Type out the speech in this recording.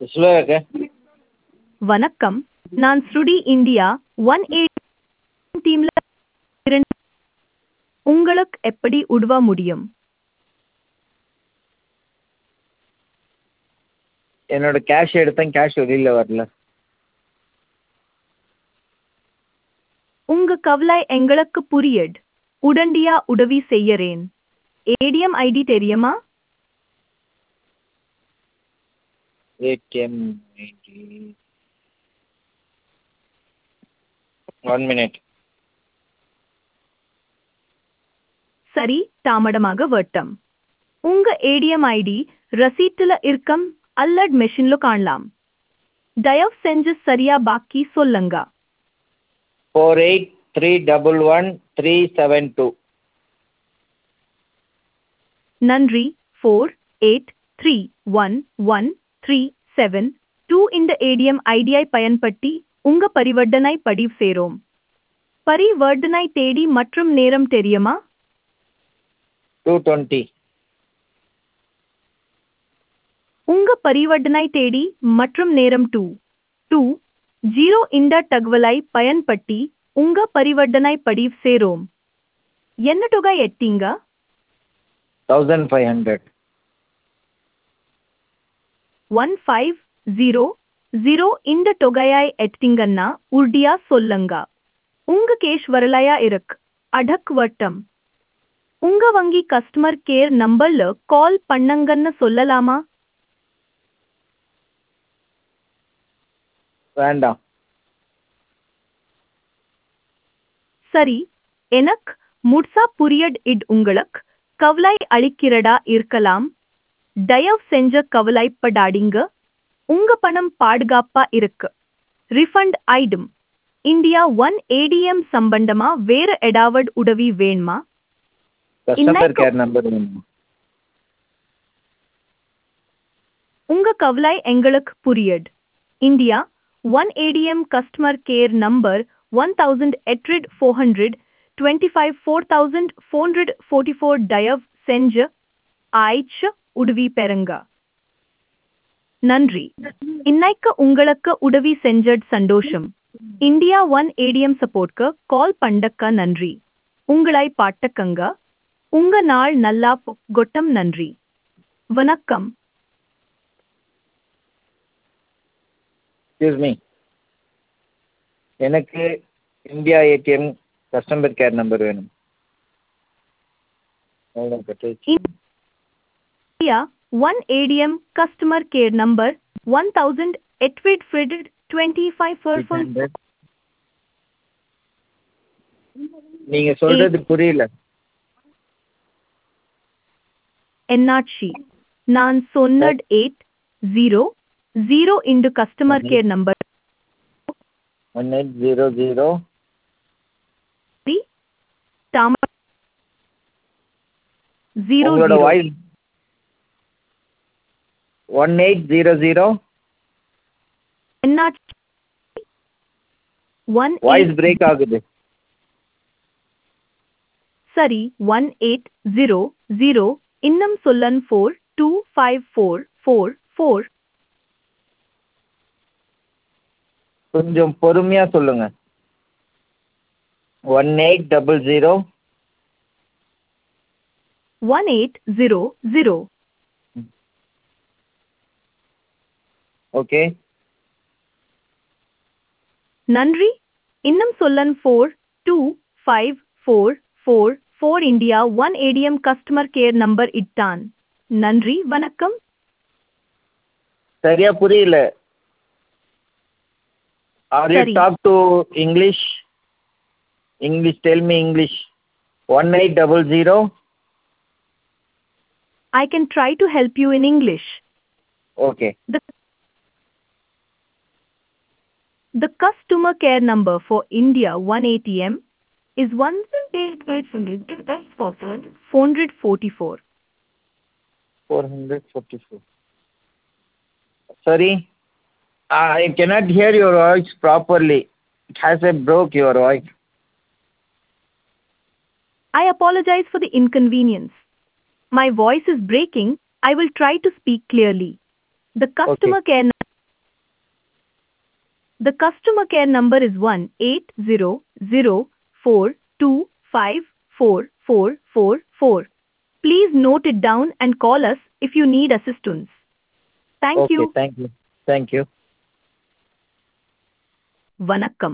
ஸ்லோவாக்க வணக்கம் நான் ஸ்ருடி இந்தியா ஒன் எயிட் டீம்ல இருந்து உங்களுக்கு எப்படி உதவ முடியும் என்னோட கேஷ் எடுத்தேன் கேஷ் வெளியில் வரல உங்க கவலை எங்களுக்கு புரியுது உடனடியா உதவி செய்யறேன் ஏடிஎம் ஐடி தெரியுமா ஏடிஎம் ஐடி ஒன் மினிட் சரி தாமதமாக வட்டம் உங்க ஏடிஎம் ஐடி ரசீட்டுல இருக்கம் அல்லட் மெஷின்ல காணலாம் தயவு செஞ்சு சரியா பாக்கி சொல்லுங்க four eight three double one three seven two நன்றி four eight three one one three seven two இந்த ஏடிஎம் ஐடியை பயன்படுத்தி உங்க பரிவர்த்தனை பதிவு சேரோம் பரிவர்த்தனை தேதி மற்றும் நேரம் தெரியுமா டூ டுவெண்ட்டி உங்க பரிவர்த்தனை தேதி மற்றும் நேரம் டூ டூ ஜீரோ இந்த தகவலை பயன்படுத்தி உங்க பரிவர்த்தனை பதிவு சேரோம் என்ன தொகை எட்டீங்க thousand five hundred one five zero zero இந்த தொகையை எட்டீங்கன்னா உறுதியா சொல்லுங்க உங்க கேஷ் வரலையா இருக்கு அடக் வட்டம் உங்க வங்கி கஸ்டமர் கேர் நம்பர்ல கால் பண்ணுங்கன்னு சொல்லலாமா வேண்டாம் சரி எனக்கு முட்சா புரியட் இட் உங்களுக்கு கவலை அளிக்கிறதா இருக்கலாம் தயவு செஞ்ச கவலைப்படாதீங்க உங்க பணம் பாதுகாப்பா இருக்கு ரிஃபண்ட் ஐடும் இந்தியா ஒன் ஏடிஎம் சம்பந்தமா வேற ஏதாவது உதவி வேணுமா கஸ்டமர் இன்னைக்கு- கேர் நம்பர் வேணும் உங்க கவலை எங்களுக்கு புரியுது India one ATM customer care number one thousand eight hundred four hundred twenty five four thousand four hundred forty four தயவு செஞ்சு ஆயிச்சு உதவி பெறுங்க நன்றி இன்னைக்கு உங்களுக்கு உதவி செஞ்சது சந்தோஷம் இந்தியா ஒன் ஏடிஎம் சப்போர்ட்க்கு கால் பண்ணக்க நன்றி உங்களை பாட்டக்கங்க உங்க நாள் நல்லா கொட்டம் நன்றி வணக்கம் எக்ஸ்கியூஸ் மீ எனக்கு India ATM customer care number வேணும் எவ்வளோ கட்டு India, one ADM customer care number 1000 Etwid Fredid 25 for for நீங்கள் சொல்கிறது புரியல என்னாட்சி நான் சொன்னட் எயிட் ஜீரோ ஜீரோ இண்டு customer care number one eight zero zero தாம ஜீரோ உங்களோட zero voice one eight zero zero என்னாட்சி ஒன் வாய்ஸ் பிரேக் ஆகுது சரி ஒன் எயிட் ஜீரோ ஜீரோ இன்னும் சொல்லன் four two five four four four கொஞ்சம் பொறுமையாக சொல்லுங்க one eight double zero one eight zero zero okay நன்றி இன்னும் சொல்லன் four two five four four four India one ATM customer care number இட்டான் நன்றி வணக்கம் சரியா புரியல ஆர் யூ சரி. Talk to English English tell me English one eight double zero I can try to help you in English. Okay The, the customer care number for India 1 ATM is 444. Four hundred fifty four sorry I cannot hear your voice properly it has a broke your voice I apologize for the inconvenience. My voice is breaking. I will try to speak clearly. The customer care The customer care number is 1-800-425-4444. Please note it down and call us if you need assistance. Thank okay you. Thank you thank you வணக்கம்